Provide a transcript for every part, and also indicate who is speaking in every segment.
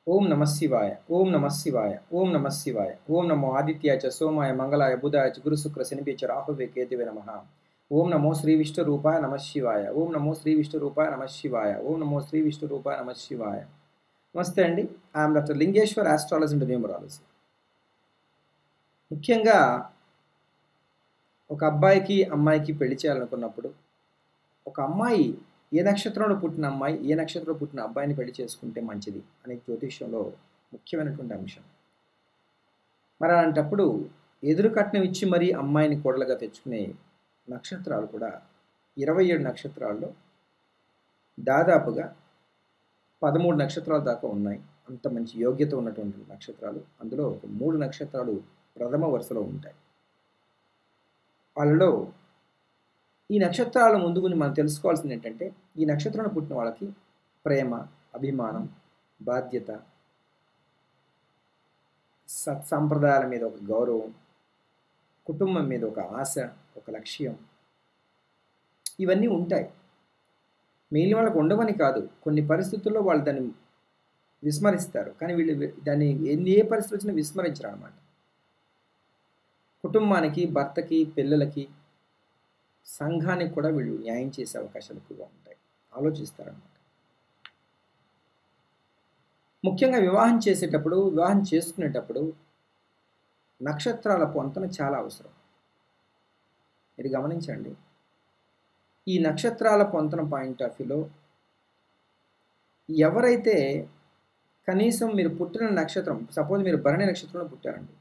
Speaker 1: ఓం నమ శివాయ ఓం నమ శివాయ ఓం నమ శివాయ ఓం నమో ఆదిత్యాయ చ సోమాయ మంగళాయ బుధాయ చ గురు శుక్ర శనిపే చ రాహువే కేతువే నమ ఓం నమో శ్రీ విష్ణు రూపాయ నమ శివాయ ఓం నమో శ్రీ విష్ణు రూపాయ నమ శివాయ ఓం నమో శ్రీ విష్ణు రూపాయ నమ శివాయ నమస్తే అండి I'm doctor Lingeshwar astrology and numerology ముఖ్యంగా ఒక అబ్బాయికి అమ్మాయికి పెళ్లి చేయాలనుకున్నప్పుడు ఒక అమ్మాయి ఏ నక్షత్రంలో పుట్టిన అమ్మాయి ఏ నక్షత్రంలో పుట్టిన అబ్బాయిని పెళ్లి చేసుకుంటే మంచిది అనే జ్యోతిష్యంలో ముఖ్యమైనటువంటి అంశం మరి అలాంటప్పుడు ఎదురు కట్నం ఇచ్చి మరీ అమ్మాయిని కోడలుగా తెచ్చుకునే నక్షత్రాలు కూడా ఇరవై ఏడు నక్షత్రాల్లో దాదాపుగా పదమూడు నక్షత్రాల దాకా ఉన్నాయి అంత మంచి యోగ్యత ఉన్నటువంటి నక్షత్రాలు అందులో ఒక మూడు నక్షత్రాలు ప్రథమ వరుసలో ఉంటాయి వాళ్ళలో ఈ నక్షత్రాల ముందు గురించి మనం తెలుసుకోవాల్సింది ఏంటంటే ఈ నక్షత్రంలో పుట్టిన వాళ్ళకి ప్రేమ అభిమానం బాధ్యత సత్సాంప్రదాయాల మీద ఒక గౌరవం కుటుంబం మీద ఒక ఆశ ఒక లక్ష్యం ఇవన్నీ ఉంటాయి మిగిలిన వాళ్ళకు ఉండవని కాదు కొన్ని పరిస్థితుల్లో వాళ్ళు దాన్ని విస్మరిస్తారు కానీ వీళ్ళు దాన్ని ఎన్ని ఏ పరిస్థితులు వచ్చినా విస్మరించరు అనమాట కుటుంబానికి భర్తకి పిల్లలకి సంఘానికి కూడా వీళ్ళు న్యాయం చేసే అవకాశాలు ఎక్కువగా ఉంటాయి ఆలోచిస్తారన్నమాట ముఖ్యంగా వివాహం చేసేటప్పుడు వివాహం చేసుకునేటప్పుడు నక్షత్రాల పొంతన చాలా అవసరం మీరు గమనించండి ఈ నక్షత్రాల పొంతన పాయింట్ ఆఫ్ వ్యూలో ఎవరైతే కనీసం మీరు పుట్టిన నక్షత్రం సపోజ్ మీరు భరణి నక్షత్రంలో పుట్టారండి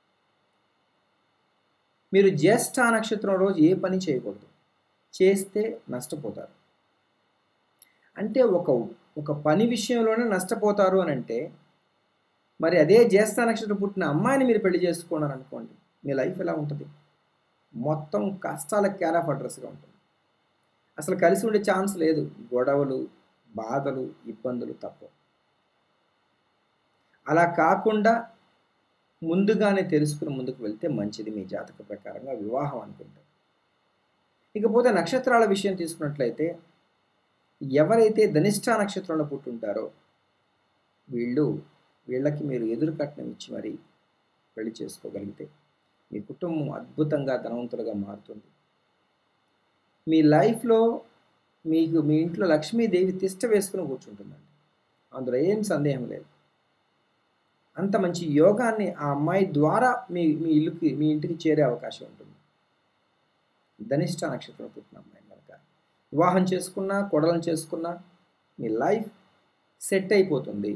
Speaker 1: మీరు జ్యేష్ఠ నక్షత్రం రోజు ఏ పని చేయకూడదు చేస్తే నష్టపోతారు అంటే ఒక ఒక పని విషయంలోనే నష్టపోతారు అని అంటే మరి అదే జ్యేష్ఠ నక్షత్రం పుట్టిన అమ్మాయిని మీరు పెళ్లి చేసుకున్నారు అనుకోండి మీ లైఫ్ ఎలా ఉంటుంది మొత్తం కష్టాల క్యార్ ఆఫ్ అడ్రస్గా ఉంటుంది అసలు కలిసి ఉండే ఛాన్స్ లేదు గొడవలు బాధలు ఇబ్బందులు తప్ప అలా కాకుండా ముందుగానే తెలుసుకుని ముందుకు వెళ్తే మంచిది మీ జాతక ప్రకారంగా వివాహం అనుకుంటారు ఇకపోతే నక్షత్రాల విషయం తీసుకున్నట్లయితే ఎవరైతే ధనిష్ట నక్షత్రంలో పుట్టుంటారో వీళ్ళు వీళ్ళకి మీరు ఎదురు కట్నం ఇచ్చి మరి పెళ్లి చేసుకోగలిగితే మీ కుటుంబం అద్భుతంగా ధనవంతులుగా మారుతుంది మీ లైఫ్లో మీకు మీ ఇంట్లో లక్ష్మీదేవి తిష్ట వేసుకుని కూర్చుంటుందండి అందులో ఏం సందేహం లేదు అంత మంచి యోగాన్ని ఆ అమ్మాయి ద్వారా మీ మీ ఇల్లుకి మీ ఇంటికి చేరే అవకాశం ఉంటుంది ధనిష్ట నక్షత్రం పుట్టిన అమ్మాయి కనుక వివాహం చేసుకున్నా కొడలను చేసుకున్నా మీ లైఫ్ సెట్ అయిపోతుంది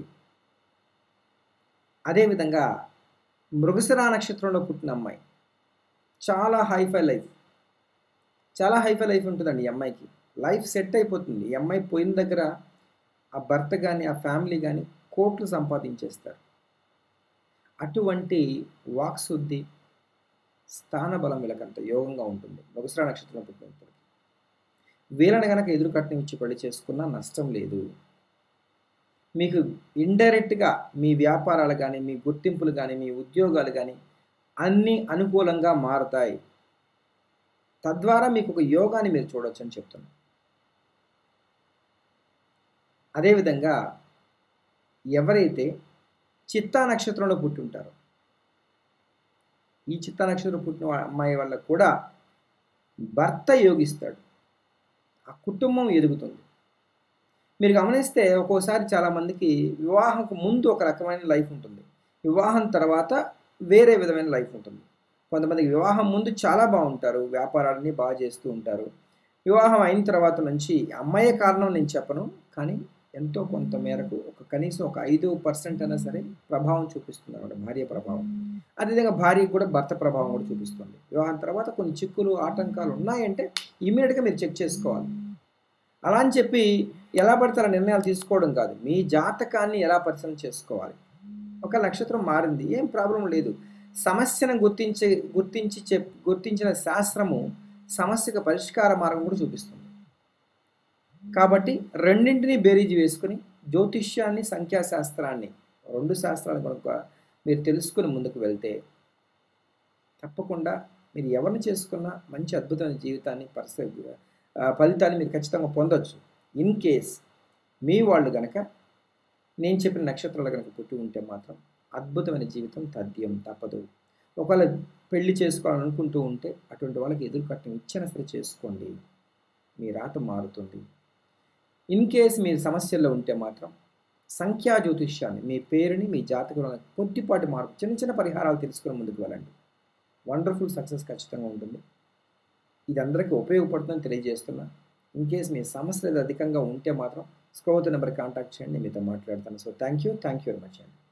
Speaker 1: అదేవిధంగా మృగశిరా నక్షత్రంలో పుట్టిన అమ్మాయి చాలా హైఫై లైఫ్ చాలా హైఫై లైఫ్ ఉంటుందండి ఈ అమ్మాయికి లైఫ్ సెట్ అయిపోతుంది ఈ అమ్మాయి పోయిన దగ్గర ఆ భర్త కానీ ఆ ఫ్యామిలీ కానీ కోట్లు సంపాదించేస్తారు అటువంటి వాక్శుద్ధి స్థానబలం వీళ్ళకంత యోగంగా ఉంటుంది మృగశ్రా నక్షత్రం పుట్టినప్పుడు వీళ్ళని కనుక ఎదురు కట్నం ఇచ్చి పెళ్లి చేసుకున్నా నష్టం లేదు మీకు ఇండైరెక్ట్గా మీ వ్యాపారాలు కానీ మీ గుర్తింపులు కానీ మీ ఉద్యోగాలు కానీ అన్నీ అనుకూలంగా మారతాయి తద్వారా మీకు ఒక యోగాన్ని మీరు చూడొచ్చు అని చెప్తున్నాను అదేవిధంగా ఎవరైతే చిత్తా నక్షత్రంలో పుట్టి ఉంటారు ఈ చిత్తా నక్షత్రం పుట్టిన అమ్మాయి వల్ల కూడా భర్త యోగిస్తాడు ఆ కుటుంబం ఎదుగుతుంది మీరు గమనిస్తే ఒక్కోసారి చాలామందికి వివాహంకు ముందు ఒక రకమైన లైఫ్ ఉంటుంది వివాహం తర్వాత వేరే విధమైన లైఫ్ ఉంటుంది కొంతమందికి వివాహం ముందు చాలా బాగుంటారు వ్యాపారాలన్నీ బాగా చేస్తూ ఉంటారు వివాహం అయిన తర్వాత నుంచి అమ్మాయే కారణం నేను చెప్పను కానీ ఎంతో కొంత మేరకు ఒక కనీసం ఒక ఐదు పర్సెంట్ అయినా సరే ప్రభావం చూపిస్తుంది అనమాట భార్య ప్రభావం అదేవిధంగా భార్యకు కూడా భర్త ప్రభావం కూడా చూపిస్తుంది వివాహం తర్వాత కొన్ని చిక్కులు ఆటంకాలు ఉన్నాయంటే ఇమీడియట్గా మీరు చెక్ చేసుకోవాలి అలా అని చెప్పి ఎలా పడితే అలా నిర్ణయాలు తీసుకోవడం కాదు మీ జాతకాన్ని ఎలా పరిశీలన చేసుకోవాలి ఒక నక్షత్రం మారింది ఏం ప్రాబ్లం లేదు సమస్యను గుర్తించి గుర్తించి చెప్ గుర్తించిన శాస్త్రము సమస్యకు పరిష్కార మార్గం కూడా చూపిస్తుంది కాబట్టి రెండింటిని బేరీజు వేసుకుని జ్యోతిష్యాన్ని సంఖ్యాశాస్త్రాన్ని రెండు శాస్త్రాలు కనుక మీరు తెలుసుకుని ముందుకు వెళ్తే తప్పకుండా మీరు ఎవరిని చేసుకున్నా మంచి అద్భుతమైన జీవితాన్ని పరిస్థితి ఫలితాన్ని మీరు ఖచ్చితంగా పొందొచ్చు ఇన్ కేస్ మీ వాళ్ళు గనక నేను చెప్పిన నక్షత్రాలు కనుక పుట్టి ఉంటే మాత్రం అద్భుతమైన జీవితం తథ్యం తప్పదు ఒకవేళ పెళ్లి చేసుకోవాలనుకుంటూ ఉంటే అటువంటి వాళ్ళకి ఎదురు కట్టం ఇచ్చిన సరే చేసుకోండి మీ రాత మారుతుంది ఇన్ కేస్ మీరు సమస్యల్లో ఉంటే మాత్రం సంఖ్యా జ్యోతిష్యాన్ని మీ పేరుని మీ జాతకంలో కొద్దిపాటి మార్పు చిన్న చిన్న పరిహారాలు తెలుసుకుని ముందుకు వెళ్ళండి వండర్ఫుల్ సక్సెస్ ఖచ్చితంగా ఉంటుంది ఇది అందరికీ ఉపయోగపడుతుందని తెలియజేస్తున్నా ఇన్ కేస్ మీ సమస్యలు అధికంగా ఉంటే మాత్రం స్క్రోత్ నెంబర్ కాంటాక్ట్ చేయండి మీతో మాట్లాడతాను so thank you thank you very much అండి